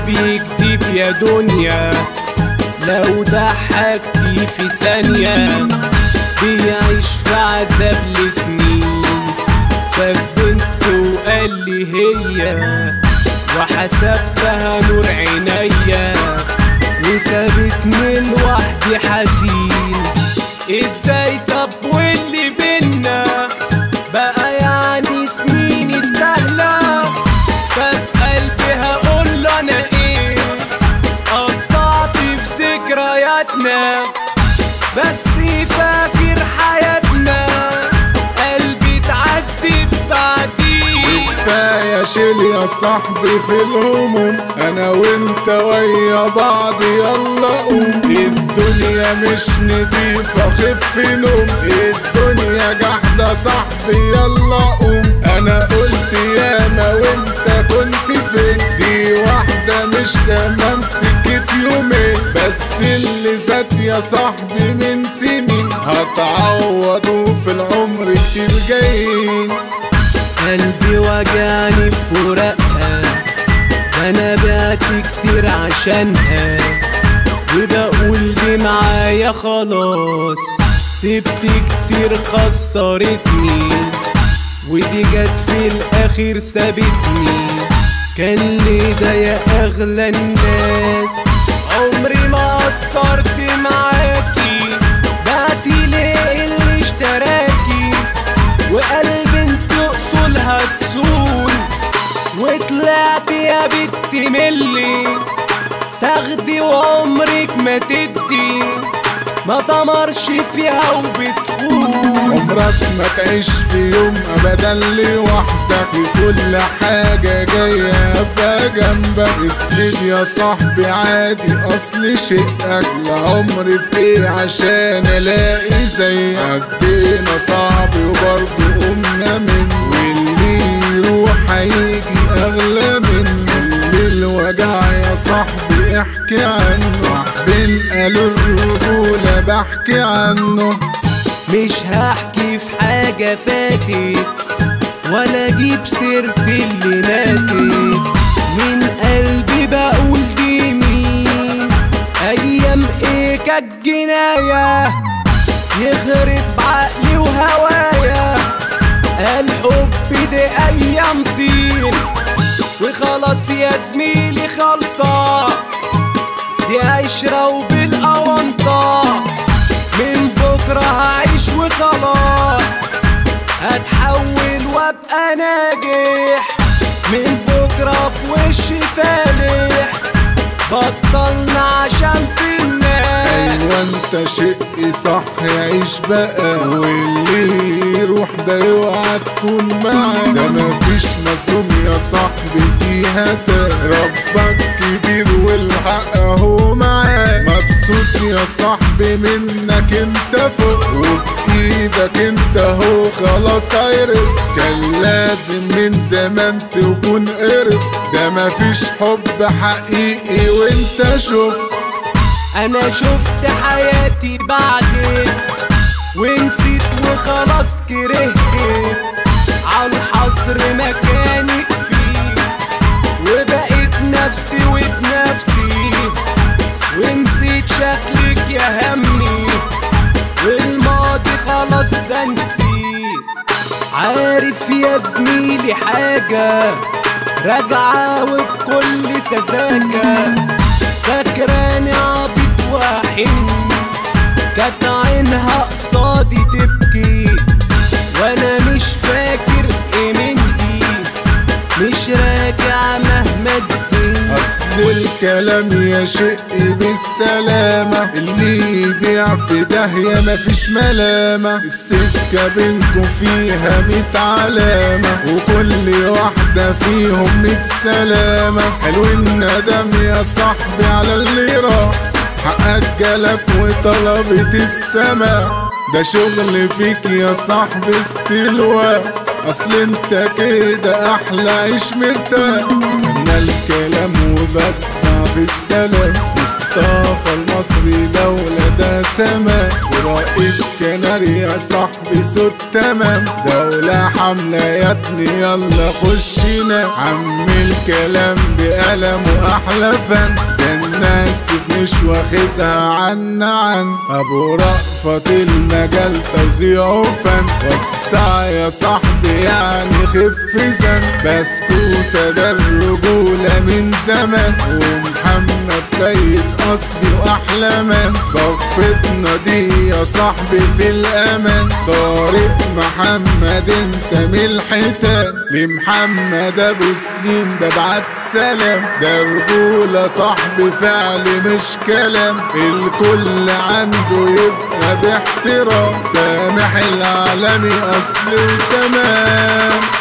بيكذب يا دنيا لو ضحكتي في ثانية بيعيش في عذاب لسنين شاف بنت وقال لي هي وحسبتها نور عينيا وسابتني لوحدي حزين ازاي طب واللي بينا بقى يعني سنين سهلة طب قلبي هقول له انا ايه قطعت في ذكرياتنا بس فاكر حياتنا قلبي اتعذب بعدين كفاية شيل يا صاحبي في الهموم انا وانت ويا بعض يلا قوم الدنيا مش نضيفة خف نوم الدنيا جحدة صاحبي يلا قوم انا قلت ياما وانت كنت فين دي واحدة مش تمام سكت يومين بس اللي فات يا صاحبي من سنين هتعوضه في العمر كتير جايين قلبي وجعني في فراقها ده انا بعت كتير عشانها وبقول دي معايا خلاص سبت كتير خسرتني ودي جت في الاخر سابتني كان لي ده يا اغلى الناس عمري ما قصرت معاكي بعتي ليه اللي اشتراكي وقلب انت اصولها تسول وطلعت يا بنت ملي تاخدي وعمرك ما تدي ما طمرش فيها وبتخون عمرك ما تعيش في يوم ابدا لوحدك كل حاجة جاية ابقى جنبك اسند يا صاحبي عادي اصل شقك لعمري في ايه عشان الاقي زيك عدينا صعب وبرضه قمنا منه واللي يروح هيجي اغلى منه اللي الوجع يا صاحبي احكي عنه صاحبين قالوا الرجولة بحكي عنه مش هحكي في حاجة فاتت ولا اجيب سيرة اللي ماتت من قلبي بقول دي مين ايام ايه كانت جناية يخرب عقلي وهوايا الحب ده ايام طين وخلاص يا زميلي خلصة دي عشرة وبالأونطة من بكرة هعيش وخلاص هتحول وابقى ناجح من بكرة في وشي فالح بطلنا عشان في الناس ايوه انت شقي صح يعيش بقى واللي يروح ده اوعى تكون معاه ده مفيش مظلوم يا صاحبي فيها ده ربك كبير والحق اهو معاه مبسوط يا صاحبي منك انت فوق وبايدك انت اهو خلاص عرف كان لازم من زمان تكون قرف ده مفيش حب حقيقي وانت شفت انا شفت حياتي بعدك ونسيت وخلاص كرهتك عالحصر مكانك فيه وبقيت نفسي وبنفسي ونسيت شكلك يا همي والماضي خلاص ده نسيت عارف يا زميلي حاجة راجعة وبكل سذاجة فاكراني عبيط واحد كانت عينها قصادي تبكي وانا مش فاكر قيمتي مش راجع مهما تزيد اصل الكلام يا شقي بالسلامة اللي يبيع في داهية مفيش ملامة السكة بينكم فيها ميت علامة وكل واحدة فيهم ميت سلامة حلو الندم يا صاحبي على اللي راح حقك جلب وطلبت السما ده شغل فيك يا صاحبي استلوا اصل انت كده احلى عيش مرتاح انا الكلام وبدفع يطلع بالسلام مصطفى المصري دولة ده تمام ورائد كناري يا صاحبي صوت تمام دولة حملة يا ابني يلا خشينا عم الكلام بقلم واحلى فن ده الناس مش واخدها عنا عن ابو رأفت المجال توزيعه فن وسع يا صاحبي يعني خف زن بسكوتة ده الرجولة من زمان ومحمد سيد اصلي واحلى من بفتنا دي يا صاحبي في الامان طارق محمد انت من الحيتان لمحمد ابو سليم ببعت سلام ده رجولة صاحبي فعل مش كلام الكل عنده يبقى باحترام سامح العالمي اصل تمام